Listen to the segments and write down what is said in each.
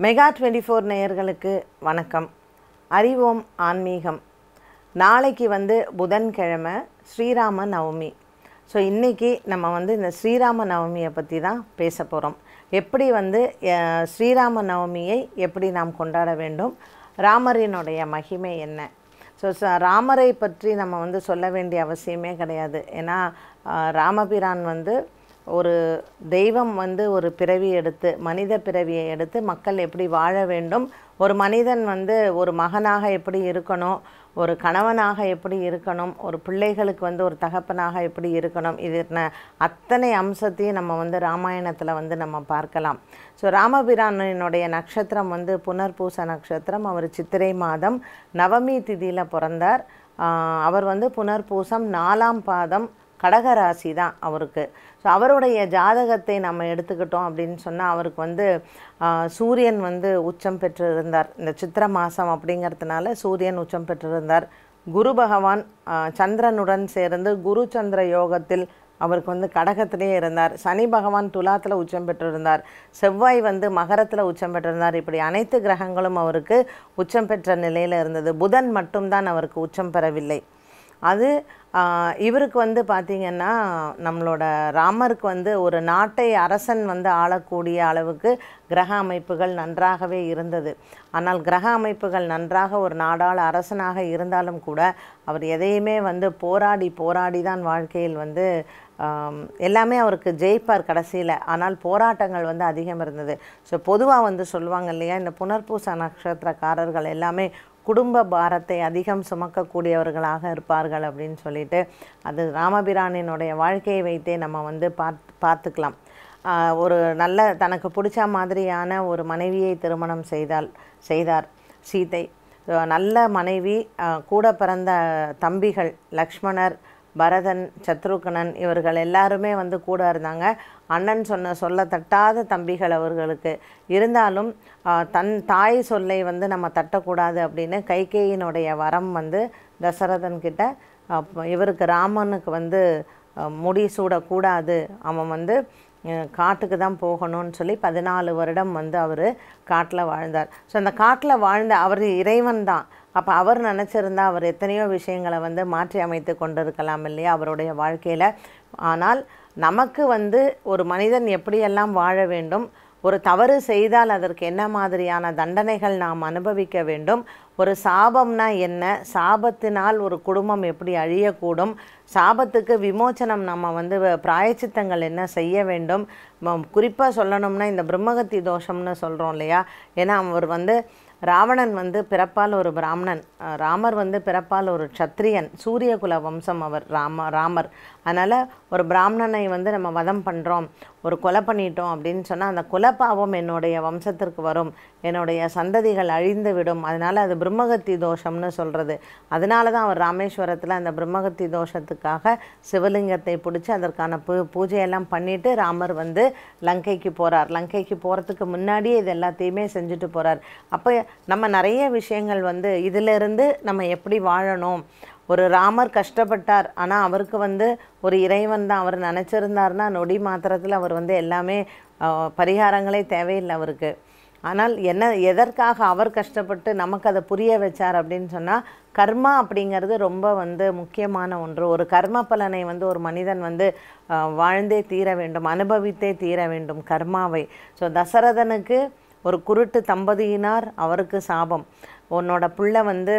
mega twenty four நேயர்களுக்கு வணக்கம் அறிவோம் ஆன்மீகம் நாளைக்கு வந்து புதன்கிழமை ஸ்ரீராம நவமி ஸோ இன்றைக்கி நம்ம வந்து இந்த ஸ்ரீராம நவமியை பற்றி தான் பேச போகிறோம் எப்படி வந்து அஹ், ஸ்ரீராம நவமியை எப்படி நாம் கொண்டாட வேண்டும் ராமரினுடைய மகிமை என்ன ஸோ ச ராமரை பற்றி நம்ம வந்து சொல்ல வேண்டிய அவசியமே கிடையாது ஏன்னா அஹ், ராமபிரான் வந்து ஒரு தெய்வம் வந்து ஒரு பிறவி எடுத்து மனித பிறவியை எடுத்து மக்கள் எப்படி வாழ வேண்டும் ஒரு மனிதன் வந்து ஒரு மகனாக எப்படி இருக்கணும் ஒரு கணவனாக எப்படி இருக்கணும் ஒரு பிள்ளைகளுக்கு வந்து ஒரு தகப்பனாக எப்படி இருக்கணும் இது ந- அத்தனை அம்சத்தையும் நம்ம வந்து ராமாயணத்தில் வந்து நம்ம பார்க்கலாம் ஸோ ராமபிரானினுடைய நட்சத்திரம் வந்து புனர்பூச நட்சத்திரம் அவர் சித்திரை மாதம் நவமி திதியில் பிறந்தார் ஆஹ் அவர் வந்து புனர்பூசம் நாலாம் பாதம் கடகராசி தான் அவருக்கு ஸோ அவருடைய ஜாதகத்தை நம்ம எடுத்துக்கிட்டோம் அப்படின்னு சொன்னால் அவருக்கு வந்து ஆஹ், சூரியன் வந்து உச்சம் பெற்றிருந்தார் இந்த சித்திர மாதம் அப்படிங்கிறதுனால சூரியன் உச்சம் பெற்றிருந்தார் குரு பகவான் ஆஹ், சந்திரனுடன் சேர்ந்து குரு சந்திர யோகத்தில் அவருக்கு வந்து கடகத்திலே இருந்தார் சனி பகவான் துலாத்தில் உச்சம் பெற்றிருந்தார் செவ்வாய் வந்து மகரத்தில் உச்சம் பெற்றிருந்தார் இப்படி அனைத்து கிரகங்களும் அவருக்கு உச்சம் பெற்ற நிலையில் இருந்தது புதன் மட்டும்தான் அவருக்கு உச்சம் பெறவில்லை அது ஆஹ், இவருக்கு வந்து பார்த்திங்கன்னா நம்மளோட ராமருக்கு வந்து ஒரு நாட்டை அரசன் வந்து ஆளக்கூடிய அளவுக்கு கிரக அமைப்புகள் நன்றாகவே இருந்தது ஆனால் கிரக அமைப்புகள் நன்றாக ஒரு நாடாள அரசனாக இருந்தாலும் கூட அவர் எதையுமே வந்து போராடி போராடி தான் வாழ்க்கையில் வந்து ஆம், எல்லாமே அவருக்கு ஜெயிப்பார் கடைசியில் ஆனால் போராட்டங்கள் வந்து அதிகம் இருந்தது ஸோ பொதுவாக வந்து சொல்லுவாங்க இல்லையா இந்த புனர்பூச நட்சத்திரக்காரர்கள் எல்லாமே குடும்ப பாரத்தை அதிகம் சுமக்கக்கூடியவர்களாக இருப்பார்கள் அப்படின்னு சொல்லிட்டு அது ராமபிரானினுடைய வாழ்க்கையை வைத்தே நம்ம வந்து பார்த்து பார்த்துக்கலாம் ஆஹ் ஒரு நல்ல தனக்கு பிடிச்ச மாதிரியான ஒரு மனைவியை திருமணம் செய்தால் செய்தார் சீதை அஹ் நல்ல மனைவி ஆஹ் கூட பிறந்த தம்பிகள் லக்ஷ்மணர் பரதன் சத்ருகனன் இவர்கள் எல்லாருமே வந்து கூட இருந்தாங்க அண்ணன் சொன்ன சொல்ல தட்டாத தம்பிகள் அவர்களுக்கு இருந்தாலும் ஆஹ் தன் தாய் சொல்லை வந்து நம்ம தட்டக்கூடாது அப்படின்னு கைகேயினுடைய வரம் வந்து தசரதன் கிட்ட அப்ப இவருக்கு ராமனுக்கு வந்து ஆஹ் முடி சூடக்கூடாது அவன் வந்து அஹ் காட்டுக்கு தான் போகணும்னு சொல்லி பதினாலு வருடம் வந்து அவர் காட்டில் வாழ்ந்தார் ஸோ அந்த காட்டில் வாழ்ந்த அவர் இறைவன் தான் அப்போ அவர் நினச்சிருந்தா அவர் எத்தனையோ விஷயங்களை வந்து மாற்றி அமைத்து கொண்டிருக்கலாம் இல்லையா அவருடைய வாழ்க்கையில் ஆனால் நமக்கு வந்து ஒரு மனிதன் எப்படியெல்லாம் வாழ வேண்டும் ஒரு தவறு செய்தால் அதற்கு என்ன மாதிரியான தண்டனைகள் நாம் அனுபவிக்க வேண்டும் ஒரு சாபம்னா என்ன சாபத்தினால் ஒரு குடும்பம் எப்படி அழியக்கூடும் சாபத்துக்கு விமோச்சனம் நம்ம வந்து வ- பிராயச்சித்தங்கள் என்ன செய்ய வேண்டும் குறிப்பாக சொல்லணும்னா இந்த பிரம்மகத்தி தோஷம்னு சொல்கிறோம் இல்லையா ஏன்னா அவர் வந்து ராவணன் வந்து பிறப்பால் ஒரு பிராமணன் அஹ் ராமர் வந்து பிறப்பால் ஒரு க்ஷத்ரியன் சூரியகுல வம்சம் அவர் ராம ராமர் அதனால் ஒரு பிராமணனை வந்து நம்ம வதம் பண்ணுறோம் ஒரு கொலை பண்ணிட்டோம் அப்படின்னு சொன்னால் அந்த குலப்பாவம் என்னுடைய வம்சத்திற்கு வரும் என்னுடைய சந்ததிகள் அழிந்து விடும் அதனால் அது பிரம்மகத்தி தோஷம்னு சொல்கிறது அதனால தான் அவர் ராமேஸ்வரத்தில் அந்த பிரம்மகத்தி தோஷத்துக்காக சிவலிங்கத்தை பிடிச்சி அதற்கான பூ பூஜையெல்லாம் பண்ணிட்டு ராமர் வந்து லங்கைக்கு போகிறார் லங்கைக்கு போகிறதுக்கு முன்னாடியே இது எல்லாத்தையுமே செஞ்சுட்டு போகிறார் அப்போ நம்ம நிறைய விஷயங்கள் வந்து இதிலிருந்து நம்ம எப்படி வாழணும் ஒரு ராமர் கஷ்டப்பட்டார் ஆனால் அவருக்கு வந்து ஒரு இறைவன் தான் அவர் நினச்சிருந்தாருன்னா நொடி மாத்திரத்தில் அவர் வந்து எல்லாமே ஆஹ், பரிகாரங்களே தேவையில்லை அவருக்கு ஆனால் என்ன எதற்காக அவர் கஷ்டப்பட்டு நமக்கு அதை புரிய வச்சார் அப்படின்னு சொன்னால் கர்மா அப்படிங்கிறது ரொம்ப வந்து முக்கியமான ஒன்று ஒரு கர்ம பலனை வந்து ஒரு மனிதன் வந்து ஆஹ், வாழ்ந்தே தீர வேண்டும் அனுபவித்தே தீர வேண்டும் கர்மாவை ஸோ தசரதனுக்கு ஒரு குருட்டு தம்பதியினார் அவருக்கு சாபம் உன்னோட புள்ள வந்து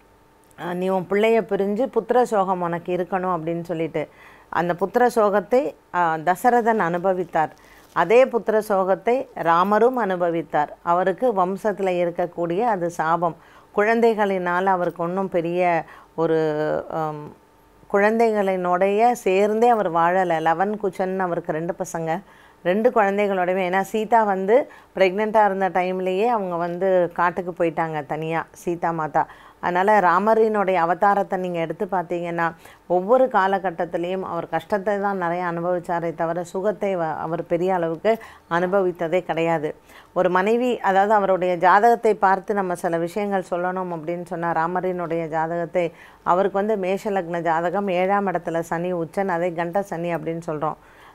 அஹ், நீ உன் பிள்ளைய பிரிஞ்சு புத்திர சோகம் உனக்கு இருக்கணும் அப்படின்னு சொல்லிட்டு அந்த புத்திர சோகத்தை அஹ், தசரதன் அனுபவித்தார் அதே புத்திர சோகத்தை ராமரும் அனுபவித்தார் அவருக்கு வம்சத்தில் இருக்கக்கூடிய அது சாபம் குழந்தைகளினால் அவருக்கு ஒன்றும் பெரிய ஒரு ஆம், குழந்தைகளினுடைய சேர்ந்தே அவர் வாழலை லவன் குச்சன் அவருக்கு ரெண்டு பசங்க ரெண்டு குழந்தைகளோடவே ஏன்னா சீதா வந்து ப்ரெக்னெண்ட்டாக இருந்த டைம்லேயே அவங்க வந்து காட்டுக்கு போயிட்டாங்க தனியாக சீதா மாதா அதனால் ராமரினுடைய அவதாரத்தை நீங்கள் எடுத்து பார்த்தீங்கன்னா ஒவ்வொரு காலகட்டத்திலையும் அவர் கஷ்டத்தை தான் நிறைய அனுபவிச்சாரே தவிர சுகத்தை வ- அவர் பெரிய அளவுக்கு அனுபவித்ததே கிடையாது ஒரு மனைவி அதாவது அவருடைய ஜாதகத்தை பார்த்து நம்ம சில விஷயங்கள் சொல்லணும் அப்படின்னு சொன்னால் ராமரினுடைய ஜாதகத்தை அவருக்கு வந்து மேஷலக்ன ஜாதகம் ஏழாம் இடத்துல சனி உச்சன் அதை கண்ட சனி அப்படின்னு சொல்கிறோம்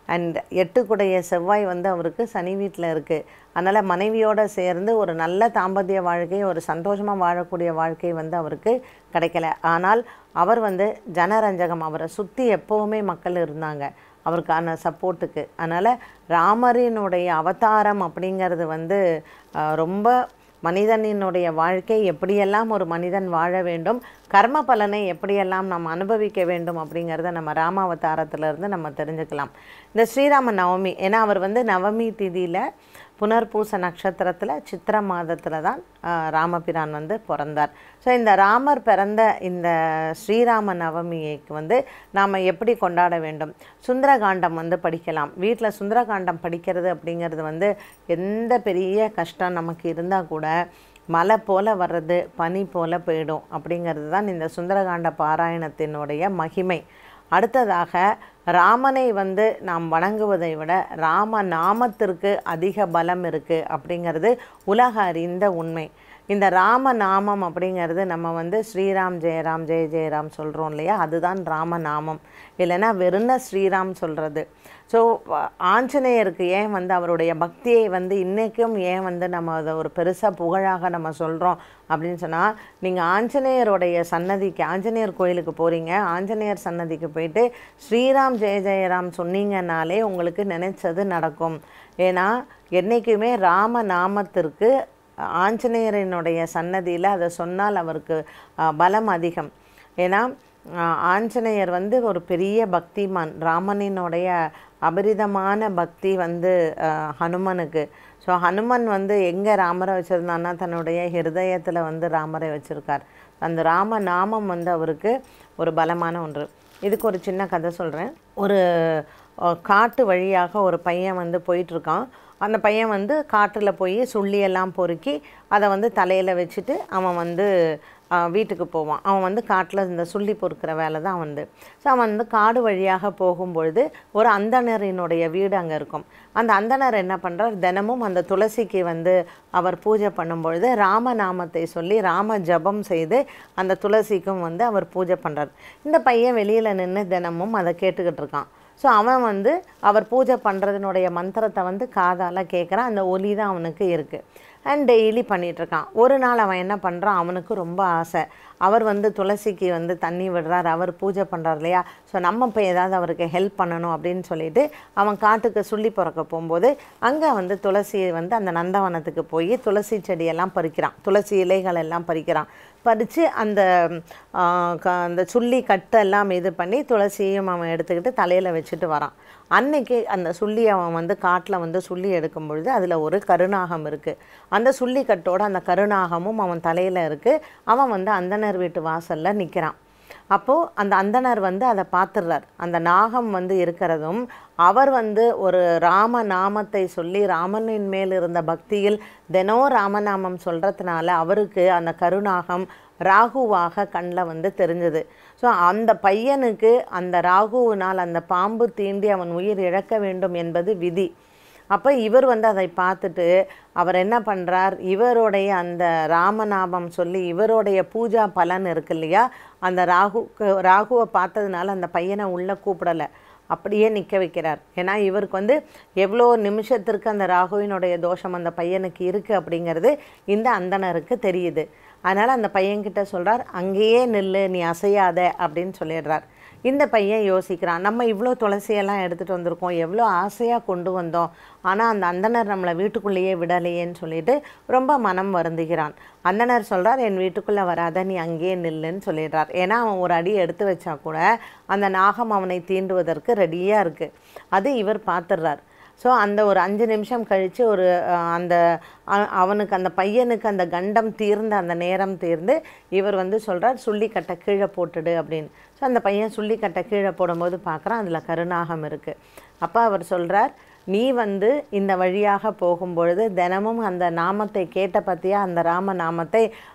அண்ட் எட்டுக்குடைய செவ்வாய் வந்து அவருக்கு சனி வீட்டில் இருக்குது அதனால் மனைவியோடு சேர்ந்து ஒரு நல்ல தாம்பத்திய வாழ்க்கை ஒரு சந்தோஷமாக வாழக்கூடிய வாழ்க்கை வந்து அவருக்கு கிடைக்கல ஆனால் அவர் வந்து ஜனரஞ்சகம் அவரை சுற்றி எப்போவுமே மக்கள் இருந்தாங்க அவருக்கான சப்போர்ட்டுக்கு அதனால் ராமரினுடைய அவதாரம் அப்படிங்கிறது வந்து ஆஹ், ரொம்ப மனிதனினுடைய வாழ்க்கை எப்படியெல்லாம் ஒரு மனிதன் வாழ வேண்டும் கர்ம பலனை எப்படியெல்லாம் நாம் அனுபவிக்க வேண்டும் அப்படிங்கிறத நம்ம ராமாவதாரத்திலிருந்து நம்ம தெரிஞ்சுக்கலாம் இந்த ஸ்ரீராம நவமி ஏன்னா அவர் வந்து நவமி திதியில் புனர்பூச நட்சத்திரத்தில் சித்திர மாதத்தில் தான் ஆஹ், ராமபிரான் வந்து பிறந்தார் ஸோ இந்த ராமர் பிறந்த இந்த ஸ்ரீராம நவமிக்கு வந்து நாம் எப்படி கொண்டாட வேண்டும் சுந்தரகாண்டம் வந்து படிக்கலாம் வீட்டில் சுந்தரகாண்டம் படிக்கிறது அப்படிங்கிறது வந்து எந்த பெரிய கஷ்டம் நமக்கு இருந்தால் கூட மலை போல வர்றது பனி போல போயிடும் அப்படிங்கிறது தான் இந்த சுந்தரகாண்ட பாராயணத்தினுடைய மகிமை அடுத்ததாக ராமனை வந்து நாம் வணங்குவதை விட ராம நாமத்திற்கு அதிக பலம் இருக்குது அப்படிங்கிறது உலக அறிந்த உண்மை இந்த ராம நாமம் அப்படிங்கிறது நம்ம வந்து ஸ்ரீராம் ஜெயராம் ஜெய ஜெயராம் சொல்கிறோம் இல்லையா அதுதான் ராம நாமம் இல்லைன்னா வெறுன ஸ்ரீராம் சொல்கிறது ஸோ ஆஞ்சநேயருக்கு ஏன் வந்து அவருடைய பக்தியை வந்து இன்றைக்கும் ஏன் வந்து நம்ம அதை ஒரு பெருசாக புகழாக நம்ம சொல்கிறோம் அப்படின்னு சொன்னால் நீங்கள் ஆஞ்சநேயருடைய சன்னதிக்கு ஆஞ்சநேயர் கோயிலுக்கு போகிறீங்க ஆஞ்சநேயர் சன்னதிக்கு போயிட்டு ஸ்ரீராம் ஜெய ஜெயராம் சொன்னீங்கன்னாலே உங்களுக்கு நினைச்சது நடக்கும் ஏன்னா என்றைக்குமே ராம நாமத்திற்கு ஆஞ்சநேயரினுடைய சன்னதியில் அதை சொன்னால் அவருக்கு அஹ், பலம் அதிகம் ஏன்னா அஹ், ஆஞ்சநேயர் வந்து ஒரு பெரிய பக்திமான் ராமனினுடைய அபரிதமான பக்தி வந்து அஹ், ஹனுமனுக்கு ஸோ ஹனுமன் வந்து எங்கே ராமரை வச்சுருந்தான்னா தன்னுடைய ஹிருதயத்தில் வந்து ராமரை வச்சுருக்கார் அந்த ராம நாமம் வந்து அவருக்கு ஒரு பலமான ஒன்று இதுக்கு ஒரு சின்ன கதை சொல்கிறேன் ஒரு அஹ், காட்டு வழியாக ஒரு பையன் வந்து போயிட்டுருக்கான் அந்த பையன் வந்து காட்டில் போய் சுள்ளியெல்லாம் பொறுக்கி அதை வந்து தலையில் வச்சுட்டு அவன் வந்து ஆஹ், வீட்டுக்கு போவான் அவன் வந்து காட்டில் இந்த சுள்ளி பொறுக்கிற வேலை தான் வந்து ஸோ அவன் வந்து காடு வழியாக போகும்பொழுது ஒரு அந்தணரினுடைய வீடு அங்கே இருக்கும் அந்த அந்தணர் என்ன பண்ணுறார் தினமும் அந்த துளசிக்கு வந்து அவர் பூஜை பண்ணும்பொழுது ராமநாமத்தை சொல்லி ராம ஜபம் செய்து அந்த துளசிக்கும் வந்து அவர் பூஜை பண்ணுறார் இந்த பையன் வெளியில் நின்று தினமும் அதை கேட்டுக்கிட்டு இருக்கான் ஸோ அவன் வந்து அவர் பூஜை பண்ணுறதுனுடைய மந்திரத்தை வந்து காதால் கேட்குறான் அந்த ஒலி தான் அவனுக்கு இருக்குது அண்ட் டெய்லி பண்ணிகிட்ருக்கான் ஒரு நாள் அவன் என்ன பண்ணுறான் அவனுக்கு ரொம்ப ஆசை அவர் வந்து துளசிக்கு வந்து தண்ணி விடுறார் அவர் பூஜை பண்ணுறார் இல்லையா ஸோ நம்ம இப்போ ஏதாவது அவருக்கு ஹெல்ப் பண்ணணும் அப்படின்னு சொல்லிட்டு அவன் காட்டுக்கு சுள்ளி பிறக்க போகும்போது அங்கே வந்து துளசி வந்து அந்த நந்தவனத்துக்கு போய் துளசி செடியெல்லாம் பறிக்கிறான் துளசி இலைகள் எல்லாம் பறிக்கிறான் பறித்து அந்த ஆ, க- அந்த சுள்ளி கட்டெல்லாம் இது பண்ணி துளசியையும் அவன் எடுத்துக்கிட்டு தலையில் வச்சுட்டு வரான் அன்னைக்கு அந்த சுள்ளி அவன் வந்து காட்டில் வந்து சுள்ளி எடுக்கும் பொழுது அதில் ஒரு கருநாகம் இருக்குது அந்த சுள்ளி கட்டோட அந்த கருநாகமும் அவன் தலையில் இருக்குது அவன் வந்து அந்தணர் வீட்டு வாசலில் நிற்கிறான் அப்போது அந்த அந்தணர் வந்து அதை பார்த்துடுறார் அந்த நாகம் வந்து இருக்கிறதும் அவர் வந்து ஒரு ராம நாமத்தை சொல்லி ராமனின் மேல் இருந்த பக்தியில் தினம் ராமநாமம் சொல்கிறதுனால அவருக்கு அந்த கருநாகம் ராகுவாக கண்ணில் வந்து தெரிஞ்சது ஸோ அந்த பையனுக்கு அந்த ராகுவினால் அந்த பாம்பு தீண்டி அவன் உயிர் இழக்க வேண்டும் என்பது விதி அப்போ இவர் வந்து அதை பார்த்துட்டு அவர் என்ன பண்ணுறார் இவருடைய அந்த ராமநாமம் சொல்லி இவருடைய பூஜா பலன் இருக்கு இல்லையா அந்த ராகுக்கு ராகுவை பார்த்ததுனால அந்த பையனை உள்ளே கூப்பிடலை அப்படியே நிற்க வைக்கிறார் ஏன்னா இவருக்கு வந்து எவ்வளோ நிமிஷத்திற்கு அந்த ராகுவினுடைய தோஷம் அந்த பையனுக்கு இருக்குது அப்படிங்கிறது இந்த அந்தணருக்கு தெரியுது அதனால் அந்த பையன்கிட்ட சொல்கிறார் அங்கேயே நில்லு நீ அசையாத அப்படின்னு சொல்லிடுறார் இந்த பையன் யோசிக்கிறான் நம்ம இவ்வளோ துளசியெல்லாம் எடுத்துகிட்டு வந்திருக்கோம் எவ்வளோ ஆசையாக கொண்டு வந்தோம் ஆனால் அந்த அந்தணர் நம்மளை வீட்டுக்குள்ளேயே விடலையேன்னு சொல்லிட்டு ரொம்ப மனம் வருந்துகிறான் அந்தணர் சொல்கிறார் என் வீட்டுக்குள்ளே வராத நீ அங்கேயே நில்லுன்னு சொல்லிடுறார் ஏன்னா அவன் ஒரு அடி எடுத்து வச்சா கூட அந்த நாகம் அவனை தீண்டுவதற்கு ரெடியாக இருக்குது அது இவர் பார்த்துடுறார் ஸோ அந்த ஒரு அஞ்சு நிமிஷம் கழித்து ஒரு அஹ், அந்த அ- அவனுக்கு அந்த பையனுக்கு அந்த கண்டம் தீர்ந்த அந்த நேரம் தீர்ந்து இவர் வந்து சொல்கிறார் சுள்ளிக்கட்டை கீழே போட்டுடு அப்படின்னு ஸோ அந்த பையன் சுள்ளிக்கட்டை கீழே போடும்போது பார்க்குறான் அதில் கருநாகம் இருக்குது அப்போ அவர் சொல்கிறார் நீ வந்து இந்த வழியாக போகும்பொழுது தினமும் அந்த நாமத்தை கேட்ட பற்றியா அந்த ராம நாமத்தை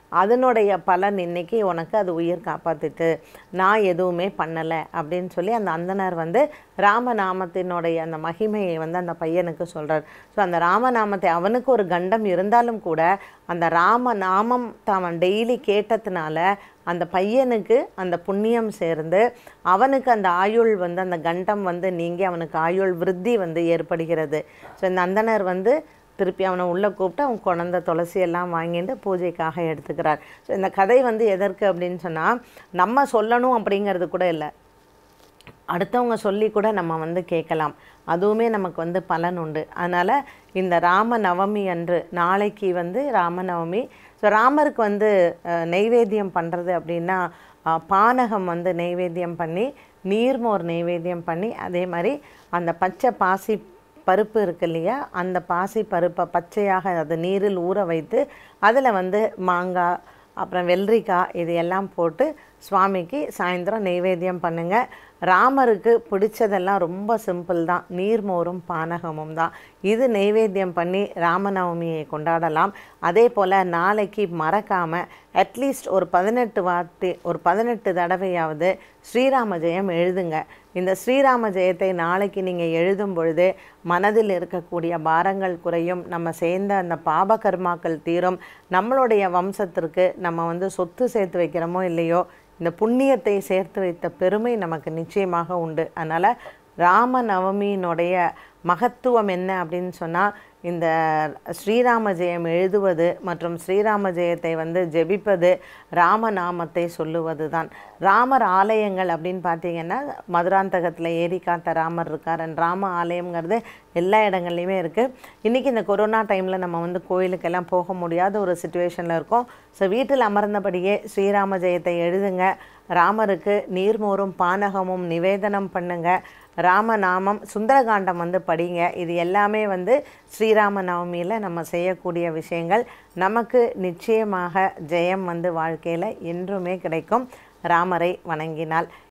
அதனுடைய பலன் இன்னைக்கு உனக்கு அது உயிர் காப்பாத்திட்டு நான் எதுவுமே பண்ணலை அப்படின்னு சொல்லி அந்த அந்தனர் வந்து ராமநாமத்தினுடைய அந்த மகிமையை வந்து அந்த பையனுக்கு சொல்கிறார் ஸோ அந்த ராமநாமத்தை அவனுக்கு ஒரு கண்டம் இருந்தாலும் கூட அந்த ராம நாமம் அவன் டெய்லி கேட்டதுனால அந்த பையனுக்கு அந்த புண்ணியம் சேர்ந்து அவனுக்கு அந்த ஆயுள் வந்து அந்த கண்டம் வந்து நீங்கி அவனுக்கு ஆயுள் விருத்தி வந்து ஏற்படுகிறது ஸோ இந்த அந்தனர் வந்து திருப்பி அவனை உள்ளே கூப்பிட்டு அவன் குழந்த துளசி எல்லாம் வாங்கிட்டு பூஜைக்காக எடுத்துக்கிறார் ஸோ இந்த கதை வந்து எதற்கு அப்படின்னு சொன்னால் நம்ம சொல்லணும் அப்படிங்கிறது கூட இல்லை அடுத்தவங்க சொல்லி கூட நம்ம வந்து கேட்கலாம் அதுவுமே நமக்கு வந்து பலன் உண்டு அதனால் இந்த ராம நவமி அன்று நாளைக்கு வந்து ராமநவமி ஸோ ராமருக்கு வந்து அஹ், நெய்வேத்தியம் பண்ணுறது அப்படின்னா அஹ், பானகம் வந்து நெய்வேத்தியம் பண்ணி நீர்மோர் நெய்வேத்தியம் பண்ணி அதே மாதிரி அந்த பச்சை பாசி பருப்பு இருக்கு இல்லையா அந்த பாசி பருப்பை பச்சையாக அது நீரில் ஊற வைத்து அதில் வந்து மாங்காய் அப்புறம் வெள்ளரிக்காய் இது எல்லாம் போட்டு சுவாமிக்கு சாயந்தரம் நெய்வேத்தியம் பண்ணுங்க ராமருக்கு பிடிச்சதெல்லாம் ரொம்ப சிம்பிள் தான் நீர்மோரும் பானகமும் தான் இது நெய்வேத்தியம் பண்ணி ராமநவமியை கொண்டாடலாம் அதே போல் நாளைக்கு மறக்காமல் அட்லீஸ்ட் ஒரு பதினெட்டு வாட்டி ஒரு பதினெட்டு தடவையாவது ஸ்ரீராம ஜெயம் எழுதுங்க இந்த ஸ்ரீராம ஜெயத்தை நாளைக்கு நீங்கள் எழுதும் பொழுது மனதில் இருக்கக்கூடிய பாரங்கள் குறையும் நம்ம சேர்ந்த அந்த பாப கர்மாக்கள் தீரும் நம்மளுடைய வம்சத்திற்கு நம்ம வந்து சொத்து சேர்த்து வைக்கிறோமோ இல்லையோ இந்த புண்ணியத்தை சேர்த்து வைத்த பெருமை நமக்கு நிச்சயமாக உண்டு அதனால் ராம நவமியினுடைய மகத்துவம் என்ன அப்படின்னு சொன்னால் இந்த ஸ்ரீராம ஜெயம் எழுதுவது மற்றும் ஸ்ரீராம ஜெயத்தை வந்து ஜெபிப்பது ராமநாமத்தை சொல்லுவது தான் ராமர் ஆலயங்கள் அப்படின்னு பார்த்தீங்கன்னா மதுராந்தகத்தில் ஏரி காத்த ராமர் இருக்கார் and ராம ஆலயம்ங்கிறது எல்லா இடங்கள்லையுமே இருக்குது இன்றைக்கி இந்த கொரோனா டைமில் நம்ம வந்து கோயிலுக்கெல்லாம் போக முடியாத ஒரு சுச்சுவேஷனில் இருக்கோம் ஸோ வீட்டில் அமர்ந்தபடியே ஸ்ரீராம ஜெயத்தை எழுதுங்க ராமருக்கு நீர்மோரும் பானகமும் நிவேதனம் பண்ணுங்க ராமநாமம் சுந்தரகாண்டம் வந்து படிங்க இது எல்லாமே வந்து ஸ்ரீராம நவமியில் நம்ம செய்யக்கூடிய விஷயங்கள் நமக்கு நிச்சயமாக ஜெயம் வந்து வாழ்க்கையில் என்றுமே கிடைக்கும் ராமரை வணங்கினால்